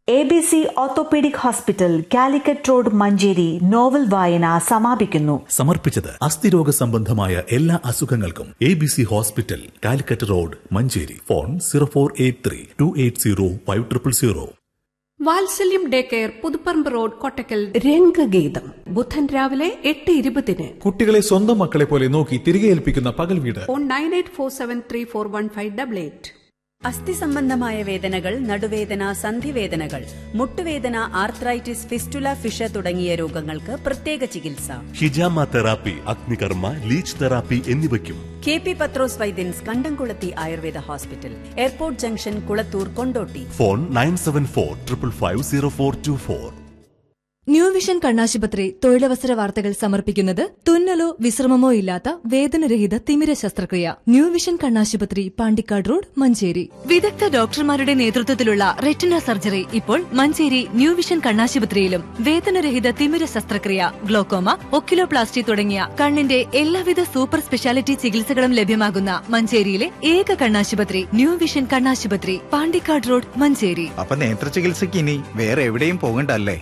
A B C orthopaedic hospital Calicut road Manjeri novel വായന സമാപിക്കുന്നു സമർപ്പിച്ചത് അസ്ഥിരോഗ സംബന്ധമായ എല്ലാ അസുഖങ്ങൾക്കും A B C hospital Calicut road Manjeri phone zero four eight three two eight zero five triple zero Vatsalyam day care Puthuparamba road Kottakkal രംഗഗീതം ബുധൻ രാവിലെ എട്ട് ഇരുപതിന് കുട്ടികളെ സ്വന്തം മക്കളെ പോലെ നോക്കി തിരികെ ഏൽപ്പിക്കുന്ന പകൽ വീട് phone nine eight four seven three four one five double eight അസ്ഥി സംബന്ധമായ വേദനകൾ നടുവേദന സന്ധിവേദനകൾ മുട്ടുവേദന ആർത്രൈറ്റിസ് ഫിസ്റ്റുല ഫിഷ തുടങ്ങിയ രോഗങ്ങൾക്ക് പ്രത്യേക ചികിത്സ ഹിജാമ തെറാപ്പി അഗ്നികർമ്മ ലീച്ച് തെറാപ്പി എന്നിവയ്ക്കും K P Pathros Vaidyans Kandamkulathi Ayurveda hospital airport junction Kulathur Kondotty phone nine seven four triple five zero four two four new vision കണ്ണാശുപത്രി തൊഴിലവസര വാർത്തകൾ സമർപ്പിക്കുന്നത് തുന്നലോ വിശ്രമമോ ഇല്ലാത്ത വേദനരഹിത തിമിര ശസ്ത്രക്രിയ ന്യൂ വിഷൻ കണ്ണാശുപത്രി പാണ്ടിക്കാട് റോഡ് മഞ്ചേരി വിദഗ്ധ ഡോക്ടർമാരുടെ നേതൃത്വത്തിലുള്ള റെറ്റിന സർജറി ഇപ്പോൾ മഞ്ചേരി ന്യൂ വിഷൻ കണ്ണാശുപത്രിയിലും വേദനരഹിത തിമിര ശസ്ത്രക്രിയ ഗ്ലോക്കോമ ഒക്കിലോപ്ലാസ്റ്റി തുടങ്ങിയ കണ്ണിന്റെ എല്ലാവിധ സൂപ്പർ സ്പെഷ്യാലിറ്റി ചികിത്സകളും ലഭ്യമാകുന്ന മഞ്ചേരിയിലെ ഏക കണ്ണാശുപത്രി ന്യൂ വിഷൻ കണ്ണാശുപത്രി പാണ്ടിക്കാട് റോഡ് മഞ്ചേരി അപ്പൊ നേത്ര ചികിത്സയ്ക്ക് ഇനി വേറെ എവിടെയും പോകണ്ടല്ലേ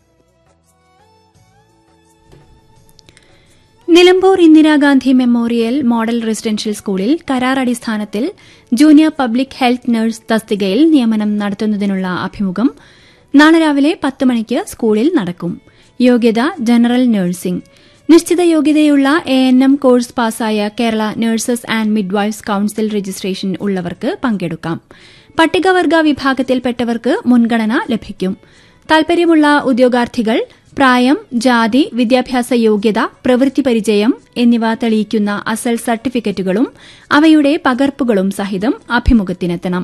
Nilambur Indira Gandhi memorial model residential സ്കൂളിൽ കരാർ അടിസ്ഥാനത്തിൽ ജൂനിയർ പബ്ലിക് ഹെൽത്ത് നഴ്സ് തസ്തികയിൽ നിയമനം നടത്തുന്നതിനുള്ള അഭിമുഖം നാളെ രാവിലെ പത്ത് മണിക്ക് സ്കൂളിൽ നടക്കും യോഗ്യത ജനറൽ നഴ്സിംഗ് നിശ്ചിത യോഗ്യതയുള്ള എ എൻ എം കോഴ്സ് പാസായ Kerala nurses and midwives council registration ഉള്ളവർക്ക് പങ്കെടുക്കാം പട്ടികവർഗ വിഭാഗത്തിൽപ്പെട്ടവർക്ക് മുൻഗണന ലഭിക്കും താൽപര്യമുള്ള ഉദ്യോഗാർത്ഥികൾ പ്രായം ജാതി വിദ്യാഭ്യാസ യോഗ്യത പ്രവൃത്തി പരിചയം എന്നിവ തെളിയിക്കുന്ന അസൽ സർട്ടിഫിക്കറ്റുകളും അവയുടെ പകർപ്പുകളും സഹിതം അഭിമുഖത്തിനെത്തണം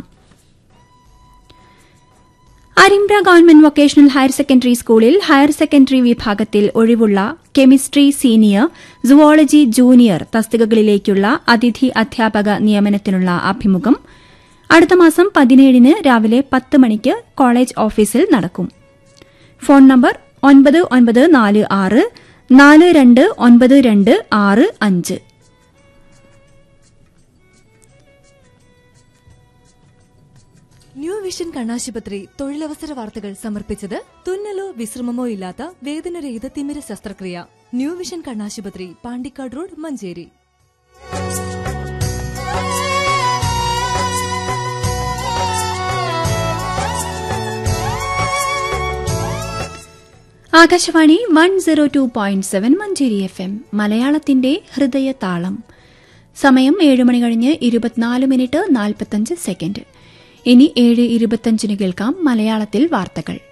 Arimbra government vocational higher secondary സ്കൂളിൽ ഹയർ സെക്കൻഡറി വിഭാഗത്തിൽ ഒഴിവുള്ള കെമിസ്ട്രി സീനിയർ സുവോളജി ജൂനിയർ തസ്തികകളിലേക്കുള്ള അതിഥി അധ്യാപക നിയമനത്തിനുള്ള അഭിമുഖം അടുത്ത മാസം പതിനേഴിന് രാവിലെ പത്ത് മണിക്ക് കോളേജ് ഓഫീസിൽ നടക്കും ഫോൺ നമ്പർ ഒൻപത് ഒൻപത് നാല് ആറ് നാല് രണ്ട് ഒൻപത് രണ്ട് ആറ് അഞ്ച് ന്യൂ വിഷൻ കണ്ണാശുപത്രി തൊഴിലവസര വാർത്തകൾ സമർപ്പിച്ചത് തുന്നലോ വിശ്രമമോ ഇല്ലാത്ത വേദനരഹിത തിമിര ശസ്ത്രക്രിയ ന്യൂ വിഷൻ കണ്ണാശുപത്രി Pandikkad road Manjeri Akashvani one zero two point seven Manjeri F M മലയാളത്തിന്റെ ഹൃദയ താളം സമയം ഏഴ് മണി കഴിഞ്ഞ് ഇരുപത്തിനാല് മിനിറ്റ് നാൽപ്പത്തഞ്ച് സെക്കൻഡ് ഇനി ഏഴ് ഇരുപത്തഞ്ചിന് കേൾക്കാം മലയാളത്തിൽ വാർത്തകൾ